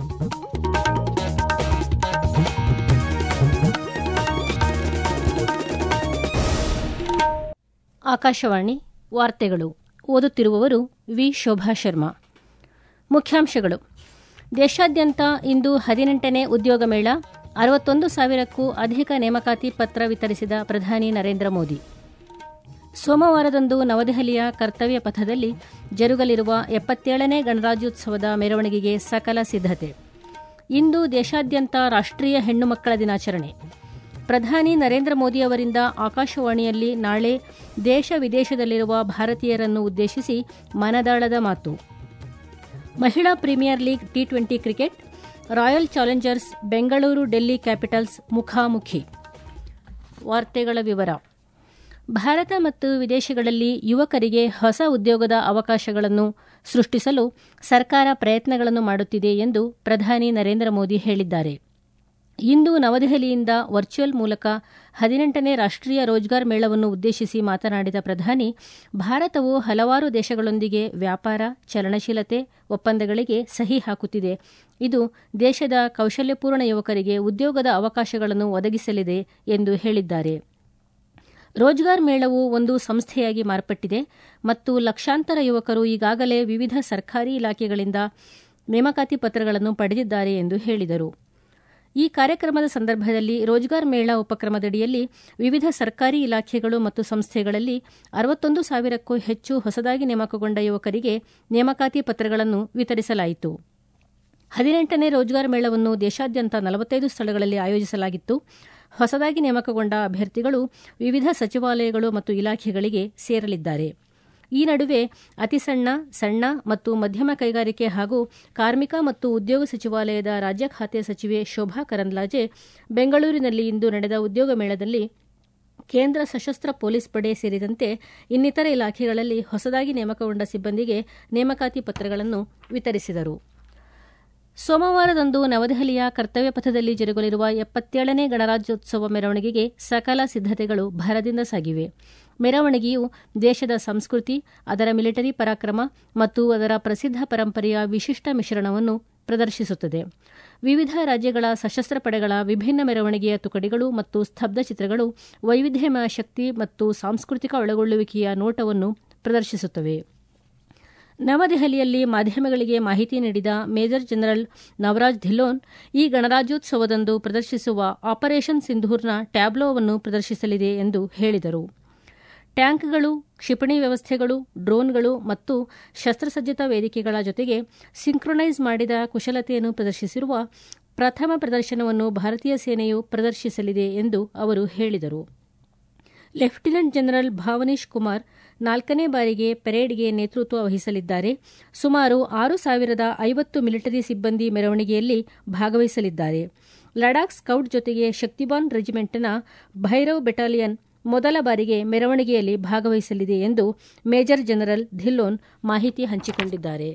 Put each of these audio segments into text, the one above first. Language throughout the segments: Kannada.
ಆಕಾಶವಾಣಿ ವಾರ್ತೆಗಳು ಓದುತ್ತಿರುವವರು ವಿ ಶೋಭಾ ಶರ್ಮಾ ಮುಖ್ಯಾಂಶಗಳು ದೇಶಾದ್ಯಂತ ಇಂದು ಹದಿನೆಂಟನೇ ಉದ್ಯೋಗ ಮೇಳ ಅರವತ್ತೊಂದು ಸಾವಿರಕ್ಕೂ ಅಧಿಕ ನೇಮಕಾತಿ ಪತ್ರ ವಿತರಿಸಿದ ಪ್ರಧಾನಿ ನರೇಂದ್ರ ಮೋದಿ ಸೋಮವಾರದಂದು ನವದೆಹಲಿಯ ಕರ್ತವ್ಯ ಪಥದಲ್ಲಿ ಜರುಗಲಿರುವ ಎಪ್ಪತ್ತೇಳನೇ ಗಣರಾಜ್ಯೋತ್ಸವದ ಮೆರವಣಿಗೆಗೆ ಸಕಲ ಸಿದ್ದತೆ ಇಂದು ದೇಶಾದ್ಯಂತ ರಾಷ್ಟ್ರೀಯ ಹೆಣ್ಣು ಮಕ್ಕಳ ದಿನಾಚರಣೆ ಪ್ರಧಾನಿ ನರೇಂದ್ರ ಮೋದಿ ಅವರಿಂದ ಆಕಾಶವಾಣಿಯಲ್ಲಿ ನಾಳೆ ದೇಶ ವಿದೇಶದಲ್ಲಿರುವ ಭಾರತೀಯರನ್ನು ಉದ್ದೇಶಿಸಿ ಮನದಾಳದ ಮಾತು ಮಹಿಳಾ premier league T twenty cricket Royal Challengers Bengaluru Delhi Capitals ಮುಖಾಮುಖಿ ವಾರ್ತೆಗಳ ವಿವರ ಭಾರತ ಮತ್ತು ವಿದೇಶಗಳಲ್ಲಿ ಯುವಕರಿಗೆ ಹೊಸ ಉದ್ಯೋಗದ ಅವಕಾಶಗಳನ್ನು ಸೃಷ್ಟಿಸಲು ಸರ್ಕಾರ ಪ್ರಯತ್ನಗಳನ್ನು ಮಾಡುತ್ತಿದೆ ಎಂದು ಪ್ರಧಾನಿ ನರೇಂದ್ರ ಮೋದಿ ಹೇಳಿದ್ದಾರೆ ಇಂದು ನವದೆಹಲಿಯಿಂದ ವರ್ಚುವಲ್ ಮೂಲಕ ಹದಿನೆಂಟನೇ ರಾಷ್ಟ್ರೀಯ ರೋಜ್ಗಾರ್ ಮೇಳವನ್ನು ಉದ್ದೇಶಿಸಿ ಮಾತನಾಡಿದ ಪ್ರಧಾನಿ ಭಾರತವು ಹಲವಾರು ದೇಶಗಳೊಂದಿಗೆ ವ್ಯಾಪಾರ ಚಲನಶೀಲತೆ ಒಪ್ಪಂದಗಳಿಗೆ ಸಹಿ ಹಾಕುತ್ತಿದೆ ಇದು ದೇಶದ ಕೌಶಲ್ಯಪೂರ್ಣ ಯುವಕರಿಗೆ ಉದ್ಯೋಗದ ಅವಕಾಶಗಳನ್ನು ಒದಗಿಸಲಿದೆ ಎಂದು ಹೇಳಿದ್ದಾರೆ ರೋಜ್ಗಾರ್ ಮೇಳವು ಒಂದು ಸಂಸ್ಥೆಯಾಗಿ ಮಾರ್ಪಟ್ಟಿದೆ ಮತ್ತು ಲಕ್ಷಾಂತರ ಯುವಕರು ಈಗಾಗಲೇ ವಿವಿಧ ಸರ್ಕಾರಿ ಇಲಾಖೆಗಳಿಂದ ನೇಮಕಾತಿ ಪತ್ರಗಳನ್ನು ಪಡೆದಿದ್ದಾರೆ ಎಂದು ಹೇಳಿದರು ಈ ಕಾರ್ಯಕ್ರಮದ ಸಂದರ್ಭದಲ್ಲಿ ರೋಜ್ಗಾರ್ ಮೇಳ ಉಪಕ್ರಮದಡಿಯಲ್ಲಿ ವಿವಿಧ ಸರ್ಕಾರಿ ಇಲಾಖೆಗಳು ಮತ್ತು ಸಂಸ್ಥೆಗಳಲ್ಲಿ ಅರವತ್ತೊಂದು ಸಾವಿರಕ್ಕೂ ಹೆಚ್ಚು ಹೊಸದಾಗಿ ನೇಮಕಗೊಂಡ ಯುವಕರಿಗೆ ನೇಮಕಾತಿ ಪತ್ರಗಳನ್ನು ವಿತರಿಸಲಾಯಿತು ಹದಿನೆಂಟನೇ ರೋಜ್ಗಾರ್ ಮೇಳವನ್ನು ದೇಶಾದ್ಯಂತ ನಲವತ್ತೈದು ಸ್ಥಳಗಳಲ್ಲಿ ಆಯೋಜಿಸಲಾಗಿತ್ತು ಹೊಸದಾಗಿ ನೇಮಕಗೊಂಡ ಅಭ್ಯರ್ಥಿಗಳು ವಿವಿಧ ಸಚಿವಾಲಯಗಳು ಮತ್ತು ಇಲಾಖೆಗಳಿಗೆ ಸೇರಲಿದ್ದಾರೆ ಈ ನಡುವೆ ಅತಿಸಣ್ಣ ಸಣ್ಣ ಮತ್ತು ಮಧ್ಯಮ ಕೈಗಾರಿಕೆ ಹಾಗೂ ಕಾರ್ಮಿಕ ಮತ್ತು ಉದ್ಯೋಗ ಸಚಿವಾಲಯದ ರಾಜ್ಯ ಖಾತೆ ಸಚಿವೆ ಶೋಭಾ ಕರಂದ್ಲಾಜೆ ಬೆಂಗಳೂರಿನಲ್ಲಿ ಇಂದು ನಡೆದ ಉದ್ಯೋಗ ಮೇಳದಲ್ಲಿ ಕೇಂದ್ರ ಸಶಸ್ತ್ರ ಪೊಲೀಸ್ ಪಡೆ ಸೇರಿದಂತೆ ಇನ್ನಿತರ ಇಲಾಖೆಗಳಲ್ಲಿ ಹೊಸದಾಗಿ ನೇಮಕಗೊಂಡ ಸಿಬ್ಬಂದಿಗೆ ನೇಮಕಾತಿ ಪತ್ರಗಳನ್ನು ವಿತರಿಸಿದರು ಸೋಮವಾರದಂದು ನವದೆಹಲಿಯ ಕರ್ತವ್ಯ ಪಥದಲ್ಲಿ ಜರುಗಲಿರುವ ಎಪ್ಪತ್ತೇಳನೇ ಗಣರಾಜ್ಯೋತ್ಸವ ಮೆರವಣಿಗೆಗೆ ಸಕಲ ಸಿದ್ದತೆಗಳು ಭರದಿಂದ ಸಾಗಿವೆ ಮೆರವಣಿಗೆಯು ದೇಶದ ಸಂಸ್ಕೃತಿ ಅದರ ಮಿಲಿಟರಿ ಪರಾಕ್ರಮ ಮತ್ತು ಅದರ ಪ್ರಸಿದ್ಧ ಪರಂಪರೆಯ ವಿಶಿಷ್ಟ ಮಿಶ್ರಣವನ್ನು ಪ್ರದರ್ಶಿಸುತ್ತದೆ ವಿವಿಧ ರಾಜ್ಯಗಳ ಸಶಸ್ತ್ರ ಪಡೆಗಳ ವಿಭಿನ್ನ ಮೆರವಣಿಗೆಯ ತುಕಡಿಗಳು ಮತ್ತು ಸ್ತಬ್ಧ ಚಿತ್ರಗಳು ವೈವಿಧ್ಯಮಯ ಶಕ್ತಿ ಮತ್ತು ಸಾಂಸ್ಕೃತಿಕ ಒಳಗೊಳ್ಳುವಿಕೆಯ ನೋಟವನ್ನು ಪ್ರದರ್ಶಿಸುತ್ತವೆ ನವದೆಹಲಿಯಲ್ಲಿ ಮಾಧ್ಯಮಗಳಿಗೆ ಮಾಹಿತಿ ನೀಡಿದ ಮೇಜರ್ ಜನರಲ್ ನವರಾಜ್ ಧಿಲ್ಲೋನ್ ಈ ಗಣರಾಜ್ಯೋತ್ಸವದಂದು ಪ್ರದರ್ಶಿಸುವ ಆಪರೇಷನ್ ಸಿಂಧೂರ್ನ ಟ್ಯಾಬ್ಲೋವನ್ನು ಪ್ರದರ್ಶಿಸಲಿದೆ ಎಂದು ಹೇಳಿದರು ಟ್ಯಾಂಕ್ಗಳು ಕ್ಷಿಪಣಿ ವ್ಯವಸ್ಥೆಗಳು ಡ್ರೋನ್ಗಳು ಮತ್ತು ಶಸ್ತ್ರಸಜ್ಜಿತ ವೇದಿಕೆಗಳ ಜೊತೆಗೆ ಸಿಂಕ್ರೊನೈಸ್ ಮಾಡಿದ ಕುಶಲತೆಯನ್ನು ಪ್ರದರ್ಶಿಸಿರುವ ಪ್ರಥಮ ಪ್ರದರ್ಶನವನ್ನು ಭಾರತೀಯ ಸೇನೆಯು ಪ್ರದರ್ಶಿಸಲಿದೆ ಎಂದು ಅವರು ಹೇಳಿದರು ಲೆಫ್ಟಿನೆಂಟ್ ಜನರಲ್ ಭಾವನೀಶ್ ಕುಮಾರ್ ನಾಲ್ಕನೇ ಬಾರಿಗೆ ಪೆರೇಡ್ಗೆ ನೇತೃತ್ವ ವಹಿಸಲಿದ್ದಾರೆ ಸುಮಾರು ಆರು ಸಾವಿರದ ಐವತ್ತು ಮಿಲಿಟರಿ ಸಿಬ್ಬಂದಿ ಮೆರವಣಿಗೆಯಲ್ಲಿ ಭಾಗವಹಿಸಲಿದ್ದಾರೆ ಲಡಾಖ್ ಸ್ಕೌಟ್ ಜೊತೆಗೆ ಶಕ್ತಿಬಾನ್ ರೆಜಿಮೆಂಟ್ನ ಭೈರವ್ ಬೆಟಾಲಿಯನ್ ಮೊದಲ ಬಾರಿಗೆ ಮೆರವಣಿಗೆಯಲ್ಲಿ ಭಾಗವಹಿಸಲಿದೆ ಎಂದು ಮೇಜರ್ ಜನರಲ್ ಧಿಲ್ಲೋನ್ ಮಾಹಿತಿ ಹಂಚಿಕೊಂಡಿದ್ದಾರೆ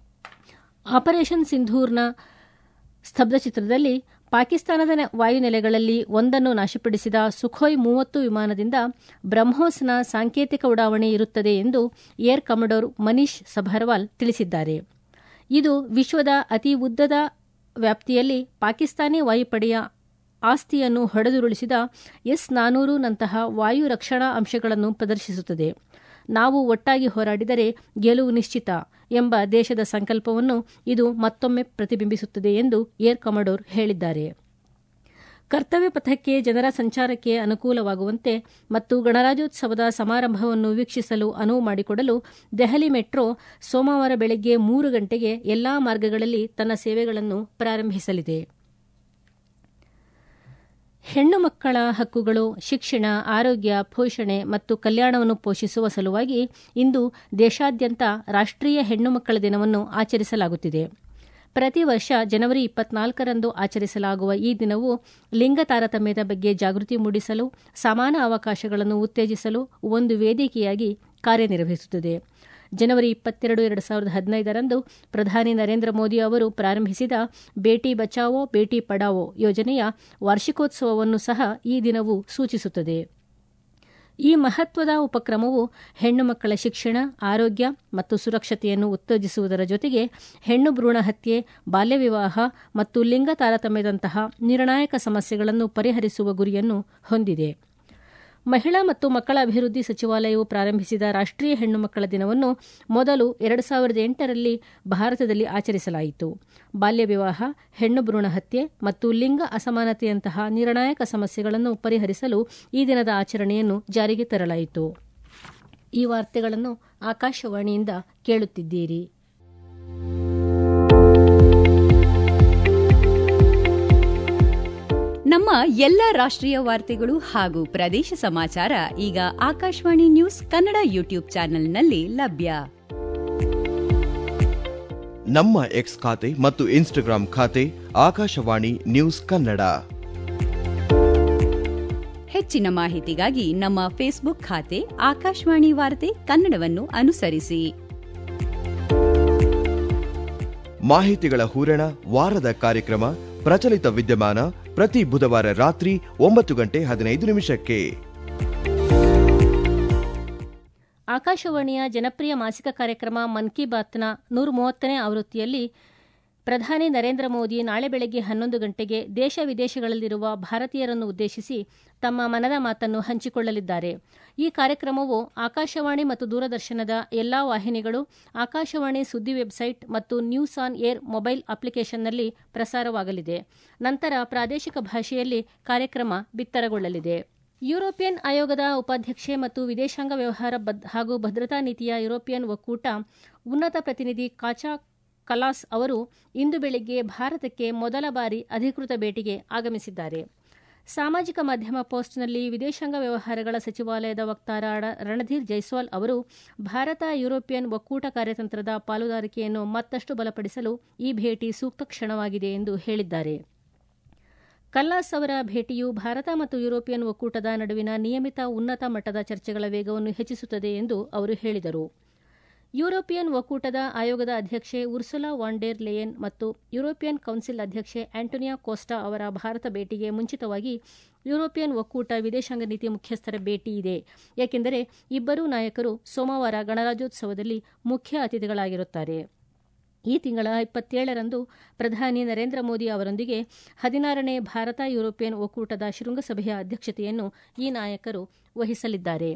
ಆಪರೇಷನ್ ಸಿಂಧೂರ್ನ ಸ್ತಬ್ಧಚಿತ್ರದಲ್ಲಿ ಪಾಕಿಸ್ತಾನದ ವಾಯುನೆಲೆಗಳಲ್ಲಿ ಒಂದನ್ನು ನಾಶಪಡಿಸಿದ ಸುಖೋಯ್ ಮೂವತ್ತು ವಿಮಾನದಿಂದ ಬ್ರಹ್ಮೋಸ್ನ ಸಾಂಕೇತಿಕ ಉಡಾವಣೆ ಇರುತ್ತದೆ ಎಂದು ಏರ್ ಕಮಡೋರ್ ಮನೀಶ್ ಸಭರ್ವಾಲ್ ತಿಳಿಸಿದ್ದಾರೆ ಇದು ವಿಶ್ವದ ಅತಿ ಉದ್ದದ ವ್ಯಾಪ್ತಿಯಲ್ಲಿ ಪಾಕಿಸ್ತಾನಿ ವಾಯುಪಡೆಯ ಆಸ್ತಿಯನ್ನು ಹೊಡೆದುರುಳಿಸಿದ ಎಸ್ ನಾನೂರು ನಂತಹ ವಾಯು ರಕ್ಷಣಾ ಅಂಶಗಳನ್ನು ಪ್ರದರ್ಶಿಸುತ್ತದೆ ನಾವು ಒಟ್ಟಾಗಿ ಹೋರಾಡಿದರೆ ಗೆಲುವು ನಿಶ್ಚಿತ ಎಂಬ ದೇಶದ ಸಂಕಲ್ಪವನ್ನು ಇದು ಮತ್ತೊಮ್ಮೆ ಪ್ರತಿಬಿಂಬಿಸುತ್ತದೆ ಎಂದು ಏರ್ ಕಮಡೋರ್ ಹೇಳಿದ್ದಾರೆ ಕರ್ತವ್ಯ ಪಥಕ್ಕೆ ಜನರ ಸಂಚಾರಕ್ಕೆ ಅನುಕೂಲವಾಗುವಂತೆ ಮತ್ತು ಗಣರಾಜ್ಯೋತ್ಸವದ ಸಮಾರಂಭವನ್ನು ವೀಕ್ಷಿಸಲು ಅನುವು ಮಾಡಿಕೊಡಲು ದೆಹಲಿ ಮೆಟ್ರೋ ಸೋಮವಾರ ಬೆಳಗ್ಗೆ ಮೂರು ಗಂಟೆಗೆ ಎಲ್ಲಾ ಮಾರ್ಗಗಳಲ್ಲಿ ತನ್ನ ಸೇವೆಗಳನ್ನು ಪ್ರಾರಂಭಿಸಲಿದೆ ಹೆಣ್ಣು ಮಕ್ಕಳ ಹಕ್ಕುಗಳು ಶಿಕ್ಷಣ ಆರೋಗ್ಯ ಪೋಷಣೆ ಮತ್ತು ಕಲ್ಯಾಣವನ್ನು ಪೋಷಿಸುವ ಸಲುವಾಗಿ ಇಂದು ದೇಶಾದ್ಯಂತ ರಾಷ್ಟ್ರೀಯ ಹೆಣ್ಣು ಮಕ್ಕಳ ದಿನವನ್ನು ಆಚರಿಸಲಾಗುತ್ತಿದೆ ಪ್ರತಿ ವರ್ಷ ಜನವರಿ ಇಪ್ಪತ್ನಾಲ್ಕರಂದು ಆಚರಿಸಲಾಗುವ ಈ ದಿನವು ಲಿಂಗ ತಾರತಮ್ಯದ ಬಗ್ಗೆ ಜಾಗೃತಿ ಮೂಡಿಸಲು ಸಮಾನ ಅವಕಾಶಗಳನ್ನು ಉತ್ತೇಜಿಸಲು ಒಂದು ವೇದಿಕೆಯಾಗಿ ಕಾರ್ಯನಿರ್ವಹಿಸುತ್ತದೆ ಜನವರಿ ಇಪ್ಪತ್ತೆರಡು ಎರಡು ಸಾವಿರದ ಹದಿನೈದರಂದು ಪ್ರಧಾನಿ ನರೇಂದ್ರ ಮೋದಿ ಅವರು ಪ್ರಾರಂಭಿಸಿದ ಬೇಟಿ ಬಚಾವೋ ಬೇಟಿ ಪಡಾವೋ ಯೋಜನೆಯ ವಾರ್ಷಿಕೋತ್ಸವವನ್ನು ಸಹ ಈ ದಿನವು ಸೂಚಿಸುತ್ತದೆ ಈ ಮಹತ್ವದ ಉಪಕ್ರಮವು ಹೆಣ್ಣು ಮಕ್ಕಳ ಶಿಕ್ಷಣ ಆರೋಗ್ಯ ಮತ್ತು ಸುರಕ್ಷತೆಯನ್ನು ಉತ್ತೇಜಿಸುವುದರ ಜೊತೆಗೆ ಹೆಣ್ಣು ಭ್ರೂಣ ಹತ್ಯೆ ಬಾಲ್ಯ ವಿವಾಹ ಮತ್ತು ಲಿಂಗ ತಾರತಮ್ಯದಂತಹ ನಿರ್ಣಾಯಕ ಸಮಸ್ಯೆಗಳನ್ನು ಪರಿಹರಿಸುವ ಗುರಿಯನ್ನು ಹೊಂದಿದೆ ಮಹಿಳಾ ಮತ್ತು ಮಕ್ಕಳ ಅಭಿವೃದ್ಧಿ ಸಚಿವಾಲಯವು ಪ್ರಾರಂಭಿಸಿದ ರಾಷ್ಟ್ರೀಯ ಹೆಣ್ಣು ಮಕ್ಕಳ ದಿನವನ್ನು ಮೊದಲು ಎರಡು ಸಾವಿರದ ಎಂಟರಲ್ಲಿ ಭಾರತದಲ್ಲಿ ಆಚರಿಸಲಾಯಿತು ಬಾಲ್ಯ ವಿವಾಹ ಹೆಣ್ಣು ಭ್ರೂಣ ಹತ್ಯೆ ಮತ್ತು ಲಿಂಗ ಅಸಮಾನತೆಯಂತಹ ನಿರ್ಣಾಯಕ ಸಮಸ್ಯೆಗಳನ್ನು ಪರಿಹರಿಸಲು ಈ ದಿನದ ಆಚರಣೆಯನ್ನು ಜಾರಿಗೆ ತರಲಾಯಿತು ಈ ವಾರ್ತೆಗಳನ್ನು ಆಕಾಶವಾಣಿಯಿಂದ ಕೇಳುತ್ತಿದ್ದೀರಿ ನಮ್ಮ ಎಲ್ಲ ರಾಷ್ಟ್ರೀಯ ವಾರ್ತೆಗಳು ಹಾಗೂ ಪ್ರದೇಶ ಸಮಾಚಾರ ಈಗ ಆಕಾಶವಾಣಿ ನ್ಯೂಸ್ ಕನ್ನಡ ಯೂಟ್ಯೂಬ್ ಚಾನೆಲ್ನಲ್ಲಿ ಲಭ್ಯ ನಮ್ಮ ಎಕ್ಸ್ ಖಾತೆ ಮತ್ತು ಇನ್ಸ್ಟಾಗ್ರಾಂ ಖಾತೆ ಆಕಾಶವಾಣಿ ನ್ಯೂಸ್ ಕನ್ನಡ ಹೆಚ್ಚಿನ ಮಾಹಿತಿಗಾಗಿ ನಮ್ಮ ಫೇಸ್ಬುಕ್ ಖಾತೆ ಆಕಾಶವಾಣಿ ವಾರ್ತೆ ಕನ್ನಡವನ್ನು ಅನುಸರಿಸಿ ಮಾಹಿತಿಗಳ ಹೂರಣ ವಾರದ ಕಾರ್ಯಕ್ರಮ ಪ್ರಚಲಿತ ವಿದ್ಯಮಾನ ಪ್ರತಿ ಬುಧವಾರ ರಾತ್ರಿ ಒಂಬತ್ತು ಗಂಟೆ ಹದಿನೈದು ನಿಮಿಷಕ್ಕೆ ಆಕಾಶವಾಣಿಯ ಜನಪ್ರಿಯ ಮಾಸಿಕ ಕಾರ್ಯಕ್ರಮ ಮನ್ ಕಿ ಬಾತ್ನ ನೂರ ಮೂವತ್ತನೇ ಆವೃತ್ತಿಯಲ್ಲಿ ಪ್ರಧಾನಿ ನರೇಂದ್ರ ಮೋದಿ ನಾಳೆ ಬೆಳಗ್ಗೆ ಹನ್ನೊಂದು ಗಂಟೆಗೆ ದೇಶ ವಿದೇಶಗಳಲ್ಲಿರುವ ಭಾರತೀಯರನ್ನು ಉದ್ದೇಶಿಸಿ ತಮ್ಮ ಮನದ ಮಾತನ್ನು ಹಂಚಿಕೊಳ್ಳಲಿದ್ದಾರೆ ಈ ಕಾರ್ಯಕ್ರಮವು ಆಕಾಶವಾಣಿ ಮತ್ತು ದೂರದರ್ಶನದ ಎಲ್ಲಾ ವಾಹಿನಿಗಳು ಆಕಾಶವಾಣಿ ಸುದ್ದಿ ವೆಬ್ಸೈಟ್ ಮತ್ತು ನ್ಯೂಸ್ ಆನ್ ಏರ್ ಮೊಬೈಲ್ ಅಪ್ಲಿಕೇಶನ್ನಲ್ಲಿ ಪ್ರಸಾರವಾಗಲಿದೆ ನಂತರ ಪ್ರಾದೇಶಿಕ ಭಾಷೆಯಲ್ಲಿ ಕಾರ್ಯಕ್ರಮ ಬಿತ್ತರಗೊಳ್ಳಲಿದೆ ಯುರೋಪಿಯನ್ ಆಯೋಗದ ಉಪಾಧ್ಯಕ್ಷೆ ಮತ್ತು ವಿದೇಶಾಂಗ ವ್ಯವಹಾರ ಹಾಗೂ ಭದ್ರತಾ ನೀತಿಯ ಯುರೋಪಿಯನ್ ಒಕ್ಕೂಟ ಉನ್ನತ ಪ್ರತಿನಿಧಿ ಕಾಚಾ ಕಲಾಸ್ ಅವರು ಇಂದು ಬೆಳಿಗ್ಗೆ ಭಾರತಕ್ಕೆ ಮೊದಲ ಬಾರಿ ಅಧಿಕೃತ ಭೇಟಿಗೆ ಆಗಮಿಸಿದ್ದಾರೆ ಸಾಮಾಜಿಕ ಮಾಧ್ಯಮ ಪೋಸ್ಟ್ನಲ್ಲಿ ವಿದೇಶಾಂಗ ವ್ಯವಹಾರಗಳ ಸಚಿವಾಲಯದ ವಕ್ತಾರ ರಣಧೀರ್ ಜೈಸ್ವಾಲ್ ಅವರು ಭಾರತ ಯುರೋಪಿಯನ್ ಒಕ್ಕೂಟ ಕಾರ್ಯತಂತ್ರದ ಪಾಲುದಾರಿಕೆಯನ್ನು ಮತ್ತಷ್ಟು ಬಲಪಡಿಸಲು ಈ ಭೇಟಿ ಸೂಕ್ತ ಕ್ಷಣವಾಗಿದೆ ಎಂದು ಹೇಳಿದ್ದಾರೆ ಕಲ್ಲಾಸ್ ಅವರ ಭೇಟಿಯು ಭಾರತ ಮತ್ತು ಯುರೋಪಿಯನ್ ಒಕ್ಕೂಟದ ನಡುವಿನ ನಿಯಮಿತ ಉನ್ನತ ಮಟ್ಟದ ಚರ್ಚೆಗಳ ವೇಗವನ್ನು ಹೆಚ್ಚಿಸುತ್ತದೆ ಎಂದು ಅವರು ಹೇಳಿದರು ಯುರೋಪಿಯನ್ ಒಕ್ಕೂಟದ ಆಯೋಗದ ಅಧ್ಯಕ್ಷೆ ಉರ್ಸುಲಾ ವಾಂಡೇರ್ ಲೇಯನ್ ಮತ್ತು ಯುರೋಪಿಯನ್ ಕೌನ್ಸಿಲ್ ಅಧ್ಯಕ್ಷೆ ಆಂಟೋನಿಯಾ ಕೋಸ್ಟಾ ಅವರ ಭಾರತ ಭೇಟಿಗೆ ಮುಂಚಿತವಾಗಿ ಯುರೋಪಿಯನ್ ಒಕ್ಕೂಟ ವಿದೇಶಾಂಗ ನೀತಿ ಮುಖ್ಯಸ್ಥರ ಭೇಟಿ ಇದೆ ಏಕೆಂದರೆ ಇಬ್ಬರೂ ನಾಯಕರು ಸೋಮವಾರ ಗಣರಾಜ್ಯೋತ್ಸವದಲ್ಲಿ ಮುಖ್ಯ ಅತಿಥಿಗಳಾಗಿರುತ್ತಾರೆ ಈ ತಿಂಗಳ ಇಪ್ಪತ್ತೇಳರಂದು ಪ್ರಧಾನಿ ನರೇಂದ್ರ ಮೋದಿ ಅವರೊಂದಿಗೆ ಹದಿನಾರನೇ ಭಾರತ ಯುರೋಪಿಯನ್ ಒಕ್ಕೂಟದ ಶೃಂಗಸಭೆಯ ಅಧ್ಯಕ್ಷತೆಯನ್ನು ಈ ನಾಯಕರು ವಹಿಸಲಿದ್ದಾರೆ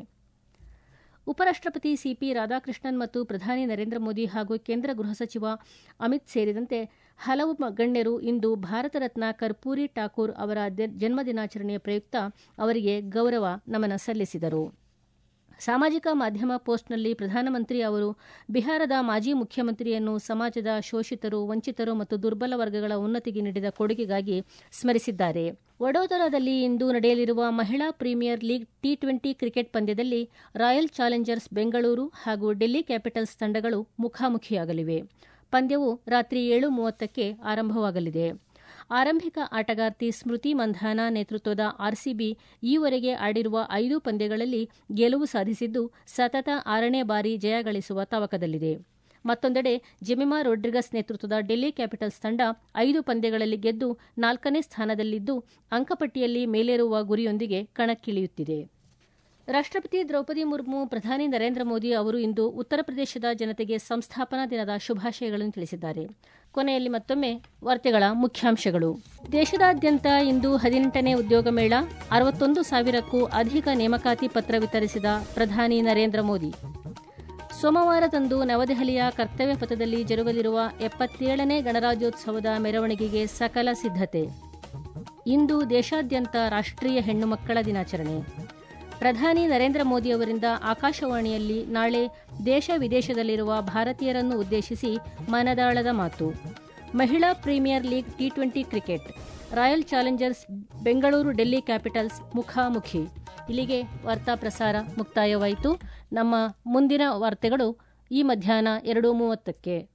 ಉಪರಾಷ್ಟಪತಿ ಸಿಪಿ ರಾಧಾಕೃಷ್ಣನ್ ಮತ್ತು ಪ್ರಧಾನಿ ನರೇಂದ್ರ ಮೋದಿ ಹಾಗೂ ಕೇಂದ್ರ ಗೃಹ ಸಚಿವ ಅಮಿತ್ ಸೇರಿದಂತೆ ಹಲವು ಗಣ್ಯರು ಇಂದು ಭಾರತ ರತ್ನ ಕರ್ಪೂರಿ ಠಾಕೂರ್ ಅವರ ಜನ್ಮ ದಿನಾಚರಣೆಯ ಪ್ರಯುಕ್ತ ಅವರಿಗೆ ಗೌರವ ನಮನ ಸಲ್ಲಿಸಿದರು ಸಾಮಾಜಿಕ ಮಾಧ್ಯಮ ಪೋಸ್ಟ್ನಲ್ಲಿ ಪ್ರಧಾನಮಂತ್ರಿ ಅವರು ಬಿಹಾರದ ಮಾಜಿ ಮುಖ್ಯಮಂತ್ರಿಯನ್ನು ಸಮಾಜದ ಶೋಷಿತರು ವಂಚಿತರು ಮತ್ತು ದುರ್ಬಲ ವರ್ಗಗಳ ಉನ್ನತಿಗೆ ನೀಡಿದ ಕೊಡುಗೆಗಾಗಿ ಸ್ಮರಿಸಿದ್ದಾರೆ ವಡೋದರಾದಲ್ಲಿ ಇಂದು ನಡೆಯಲಿರುವ ಮಹಿಳಾ premier league T twenty cricket ಪಂದ್ಯದಲ್ಲಿ ರಾಯಲ್ ಚಾಲೆಂಜರ್ಸ್ ಬೆಂಗಳೂರು ಹಾಗೂ ಡೆಲ್ಲಿ ಕ್ಯಾಪಿಟಲ್ಸ್ ತಂಡಗಳು ಮುಖಾಮುಖಿಯಾಗಲಿವೆ ಪಂದ್ಯವು ರಾತ್ರಿ ಏಳು ಮೂವತ್ತಕ್ಕೆ ಆರಂಭವಾಗಲಿದೆ ಆರಂಭಿಕ ಆಟಗಾರ್ತಿ ಸ್ಮೃತಿ ಮಂಧಾನ ನೇತೃತ್ವದ ಆರ್ಸಿಬಿ ಈವರೆಗೆ ಆಡಿರುವ ಐದು ಪಂದ್ಯಗಳಲ್ಲಿ ಗೆಲುವು ಸಾಧಿಸಿದ್ದು ಸತತ ಆರನೇ ಬಾರಿ ಜಯ ಗಳಿಸುವ ತವಕದಲ್ಲಿದೆ ಮತ್ತೊಂದೆಡೆ ಜೆಮಿಮಾ ರೊಡ್ರಿಗಸ್ ನೇತೃತ್ವದ ಡೆಲ್ಲಿ ಕ್ಯಾಪಿಟಲ್ಸ್ ತಂಡ ಐದು ಪಂದ್ಯಗಳಲ್ಲಿ ಗೆದ್ದು ನಾಲ್ಕನೇ ಸ್ಥಾನದಲ್ಲಿದ್ದು ಅಂಕಪಟ್ಟಿಯಲ್ಲಿ ಮೇಲೇರುವ ಗುರಿಯೊಂದಿಗೆ ಕಣಕ್ಕಿಳಿಯುತ್ತಿದೆ ರಾಷ್ಟ್ರಪತಿ ದ್ರೌಪದಿ ಮುರ್ಮು ಪ್ರಧಾನಿ ನರೇಂದ್ರ ಮೋದಿ ಅವರು ಇಂದು ಉತ್ತರ ಪ್ರದೇಶದ ಜನತೆಗೆ ಸಂಸ್ಥಾಪನಾ ದಿನದ ಶುಭಾಶಯಗಳನ್ನು ತಿಳಿಸಿದ್ದಾರೆ ಕೊನೆಯಲ್ಲಿ ಮತ್ತೊಮ್ಮೆ ವಾರ್ತೆಗಳ ಮುಖ್ಯಾಂಶಗಳು ದೇಶದಾದ್ಯಂತ ಇಂದು ಹದಿನೆಂಟನೇ ಉದ್ಯೋಗ ಮೇಳ ಅರವತ್ತೊಂದು ಸಾವಿರಕ್ಕೂ ಅಧಿಕ ನೇಮಕಾತಿ ಪತ್ರ ವಿತರಿಸಿದ ಪ್ರಧಾನಿ ನರೇಂದ್ರ ಮೋದಿ ಸೋಮವಾರದಂದು ನವದೆಹಲಿಯ ಕರ್ತವ್ಯ ಪಥದಲ್ಲಿ ಜರುಗಲಿರುವ ಎಪ್ಪತ್ತೇಳನೇ ಗಣರಾಜ್ಯೋತ್ಸವದ ಮೆರವಣಿಗೆಗೆ ಸಕಲ ಸಿದ್ಧತೆ ಇಂದು ದೇಶಾದ್ಯಂತ ರಾಷ್ಟ್ರೀಯ ಹೆಣ್ಣು ಮಕ್ಕಳ ದಿನಾಚರಣೆ ಪ್ರಧಾನಿ ನರೇಂದ್ರ ಮೋದಿ ಅವರಿಂದ ಆಕಾಶವಾಣಿಯಲ್ಲಿ ನಾಳೆ ದೇಶ ವಿದೇಶದಲ್ಲಿರುವ ಭಾರತೀಯರನ್ನು ಉದ್ದೇಶಿಸಿ ಮನದಾಳದ ಮಾತು ಮಹಿಳಾ premier league T twenty cricket Royal Challengers Bengaluru Delhi Capitals ಮುಖಾಮುಖಿ ಇಲ್ಲಿಗೆ ವಾರ್ತಾ ಪ್ರಸಾರ ಮುಕ್ತಾಯವಾಯಿತು ನಮ್ಮ ಮುಂದಿನ ವಾರ್ತೆಗಳು ಈ ಮಧ್ಯಾಹ್ನ ಎರಡು ಮೂವತ್ತಕ್ಕೆ